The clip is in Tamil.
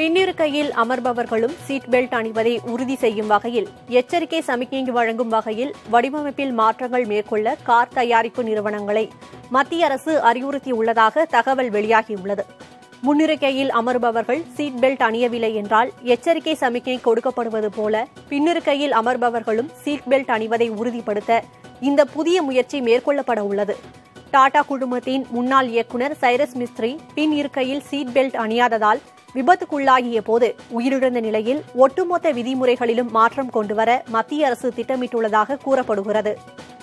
பின்னிருக்கையில் அமர்பவர்களும் சீட் பெல்ட் அணிவதை உறுதி செய்யும் வகையில் எச்சரிக்கை சமிக்ஞை வழங்கும் வகையில் வடிவமைப்பில் மாற்றங்கள் மேற்கொள்ள கார் தயாரிப்பு நிறுவனங்களை மத்திய அரசு அறிவுறுத்தியுள்ளதாக தகவல் வெளியாகியுள்ளது முன்னிருக்கையில் அமர்பவர்கள் சீட் பெல்ட் அணியவில்லை என்றால் எச்சரிக்கை சமிக்ஞை கொடுக்கப்படுவது போல பின்னிருக்கையில் அமர்பவர்களும் சீட் பெல்ட் அணிவதை உறுதிப்படுத்த இந்த புதிய முயற்சி மேற்கொள்ளப்பட உள்ளது டாடா குழுமத்தின் முன்னாள் இயக்குநர் சைரஸ் மிஸ்திரி பின் இருக்கையில் சீட் பெல்ட் அணியாததால் விபத்துக்குள்ளாகிய போது உயிரிழந்த நிலையில் ஒட்டுமொத்த விதிமுறைகளிலும் மாற்றம் கொண்டுவர மத்திய அரசு திட்டமிட்டுள்ளதாக கூறப்படுகிறது